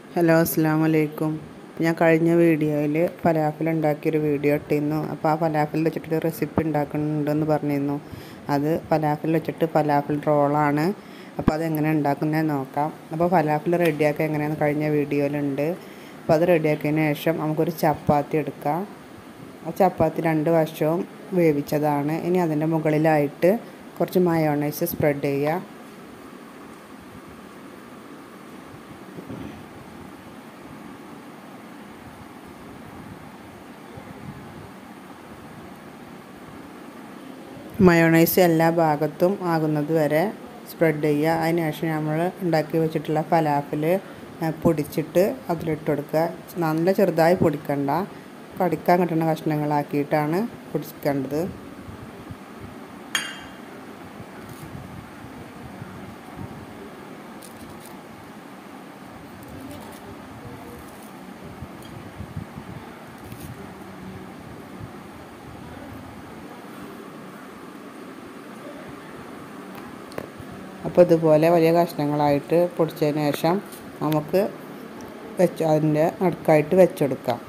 hello അസ്സാം വലൈക്കും ഞാൻ കഴിഞ്ഞ വീഡിയോയിൽ ഫലാഫിൽ ഉണ്ടാക്കിയൊരു വീഡിയോ ഇട്ടിരുന്നു അപ്പോൾ ആ ഫലാഫിൽ വെച്ചിട്ടൊരു റെസിപ്പി ഉണ്ടാക്കുന്നുണ്ടെന്ന് പറഞ്ഞിരുന്നു അത് ഫലാഫിൽ വെച്ചിട്ട് ഫലാഫിൽ റോളാണ് അപ്പോൾ അതെങ്ങനെ ഉണ്ടാക്കുന്നത് നോക്കാം അപ്പോൾ ഫലാഫിൽ റെഡിയാക്കുക എങ്ങനെയാണെന്ന് കഴിഞ്ഞ വീഡിയോയിലുണ്ട് അപ്പോൾ അത് റെഡിയാക്കിയതിന് ശേഷം നമുക്കൊരു ചപ്പാത്തി എടുക്കാം ആ ചപ്പാത്തി രണ്ട് വശവും വേവിച്ചതാണ് ഇനി അതിൻ്റെ മുകളിലായിട്ട് കുറച്ച് മയോണൈസ് സ്പ്രെഡ് ചെയ്യുക മയോണൈസ് എല്ലാ ഭാഗത്തും ആകുന്നത് വരെ സ്പ്രെഡ് ചെയ്യുക അതിനുശേഷം നമ്മൾ ഉണ്ടാക്കി വെച്ചിട്ടുള്ള ഫലാഫിൽ പൊടിച്ചിട്ട് അതിലിട്ട് കൊടുക്കുക നല്ല ചെറുതായി പൊടിക്കണ്ട കടിക്കാൻ കിട്ടുന്ന കഷ്ണങ്ങളാക്കിയിട്ടാണ് പൊടിക്കേണ്ടത് അപ്പോൾ ഇതുപോലെ വലിയ കഷ്ണങ്ങളായിട്ട് പൊടിച്ചതിന് ശേഷം നമുക്ക് വെച്ച് അതിൻ്റെ നടുക്കായിട്ട് വെച്ചെടുക്കാം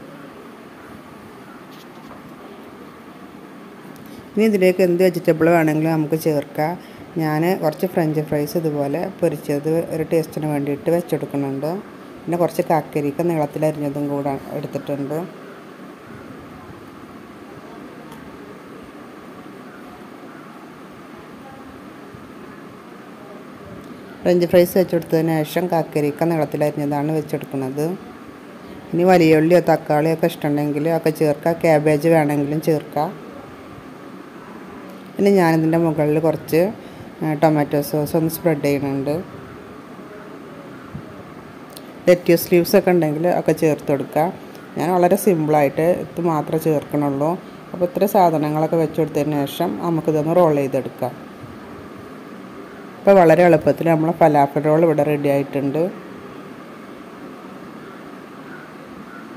ഇനി ഇതിലേക്ക് എന്ത് വെജിറ്റബിൾ വേണമെങ്കിലും നമുക്ക് ചേർക്കാം ഞാൻ കുറച്ച് ഫ്രഞ്ച് ഫ്രൈസ് ഇതുപോലെ പൊരിച്ചത് ഒരു ടേസ്റ്റിന് വേണ്ടിയിട്ട് വെച്ചെടുക്കുന്നുണ്ട് പിന്നെ കുറച്ച് കാക്കരിക്ക നീളത്തിലരിഞ്ഞതും കൂടെ എടുത്തിട്ടുണ്ട് ഫ്രഞ്ച് ഫ്രൈസ് വെച്ചെടുത്തതിന് ശേഷം കക്കരിക്ക നീളത്തിലരിഞ്ഞതാണ് വെച്ചെടുക്കുന്നത് ഇനി വലിയ ഉള്ളിയോ തക്കാളിയോ ഒക്കെ ഇഷ്ടമുണ്ടെങ്കിൽ ഒക്കെ ചേർക്കാം ക്യാബേജ് വേണമെങ്കിലും ചേർക്കാം പിന്നെ ഞാനിതിൻ്റെ മുകളിൽ കുറച്ച് ടൊമാറ്റോ സോസ് ഒന്ന് സ്പ്രെഡ് ചെയ്യുന്നുണ്ട് ലെറ്റ്യൂസ് ലീവ്സ് ഒക്കെ ഉണ്ടെങ്കിൽ ഒക്കെ ചേർത്ത് കൊടുക്കുക ഞാൻ വളരെ സിമ്പിളായിട്ട് ഇത് മാത്രമേ ചേർക്കണുള്ളൂ അപ്പോൾ ഇത്ര സാധനങ്ങളൊക്കെ വെച്ച് കൊടുത്തതിന് ശേഷം നമുക്കിതൊന്ന് റോൾ ചെയ്തെടുക്കാം ഇപ്പോൾ വളരെ എളുപ്പത്തിൽ നമ്മൾ ഫലാഫൽ റോൾ ഇവിടെ റെഡി ആയിട്ടുണ്ട്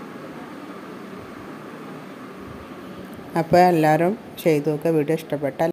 അപ്പോൾ എല്ലാവരും ചെയ്തു നോക്കുക വീഡിയോ ഇഷ്ടപ്പെട്ടാൽ